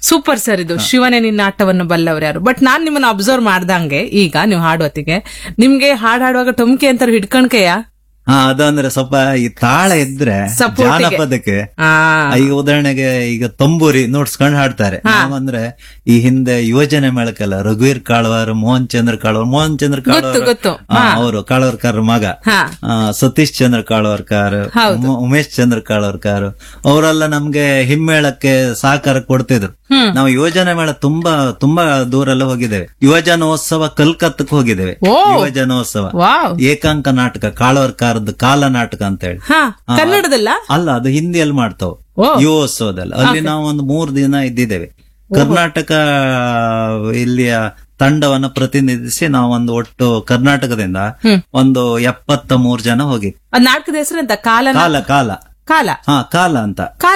Super sir ಇದು ಶಿವನೇ ನಿನ್ನ ಆಟವನ್ನು ಬಲ್ಲವ್ರು ಯಾರು ಬಟ್ ನಾನ್ ನಿಮ್ಮನ್ನ ಅಬ್ಸರ್ವ್ ಮಾಡ್ದಂಗೆ ಈಗ ನೀವು ಹಾಡುವತ್ತಿಗೆ ನಿಮ್ಗೆ ಹಾಡ್ ಹಾಡುವಾಗ ಟೊಮ್ಕೆ ಅಂತಾರೆ ಹಿಡ್ಕಣ್ಕೆಯ ಹಾ ಅದಂದ್ರೆ ಸ್ವಲ್ಪ ಈ ತಾಳ ಇದ್ರೆ Support ಗೆ. ಜಾನಪದಕ್ಕೆ ಆ ಈಗ ಉದಾಹರಣೆಗೆ ಈಗ ತಂಬೂರಿ ನೋಡ್ಸ್ಕೊಂಡ್ ಹಾಡ್ತಾರೆ ನಾವಂದ್ರೆ ಈ ಹಿಂದೆ ಯೋಜನೆ ಮೇಳಕ್ಕೆಲ್ಲ ರಘುವೀರ್ ಕಾಳ್ವಾರ್ ಮೋಹನ್ ಚಂದ್ರ ಕಾಳ್ವಾರ್ ಮೋಹನ್ ಚಂದ್ರ ಗೊತ್ತು, ಗೊತ್ತು. ಅವರು ಕಾಳ್ವರ್ಕರ್ ಮಗ ಹಾ ಆ, ಸತೀಶ್ ಚಂದ್ರ ಕಾಳ್ವರ್ಕರ್ ಉಮ- ಉಮೇಶ್ ಚಂದ್ರ ಕಾಳ್ವರ್ಕರ್ ಅವರೆಲ್ಲ ನಮ್ಗೆ ಹಿಮ್ಮೇಳಕ್ಕೆ ಸಹಕಾರ ಕೊಡ್ತಿದ್ರು ಹ್ಮ್. ನಾವು ಯೋಜನೆ ಮೇಳ ತುಂಬಾ ತುಂಬಾ ದೂರ ಎಲ್ಲ ಹೋಗಿದ್ದೇವೆ ಯುವಜನೋತ್ಸವ ಕಲ್ಕತ್ತಕ್ಕೆ ಹೋಗಿದ್ದೇವೆ ಓ. ಯುವಜನೋತ್ಸವ ವಾವ್ ಏಕಾಂಕ ನಾಟಕ ಕಾಳವರ್ಕಾರದ್ದು ಕಾಲ ನಾಟಕ ಅಂತ ಹೇಳಿ ಹಾ ಕನ್ನಡದಲ್ಲ ಅಲ್ಲ ಅದು ಹಿಂದಿಯಲ್ಲಿ ಮಾಡ್ತಾವ ಓ. ಯುವೋತ್ಸವದಲ್ಲಿ ಅಲ್ಲಿ ನಾವು ಒಂದು ಮೂರ್ ದಿನ ಇದ್ದಿದ್ದೇವೆ ಕರ್ನಾಟಕ ಇಲ್ಲಿಯ ತಂಡವನ್ನ ಪ್ರತಿನಿಧಿಸಿ ನಾವು ಒಂದು ಒಟ್ಟು ಕರ್ನಾಟಕದಿಂದ ಹ್ಮ್. ಒಂದು ಎಪ್ಪತ್ತ ಮೂರ್ ಜನ ಹೋಗಿ ಅದ್ ನಾಟಕದ ಹೆಸರೆಂತ ಕಾಲ ಕಾಲ ಕಾಲ ಕಾಲ ಹಾ ಕಾಲ ಅಂತ ಕಾಲ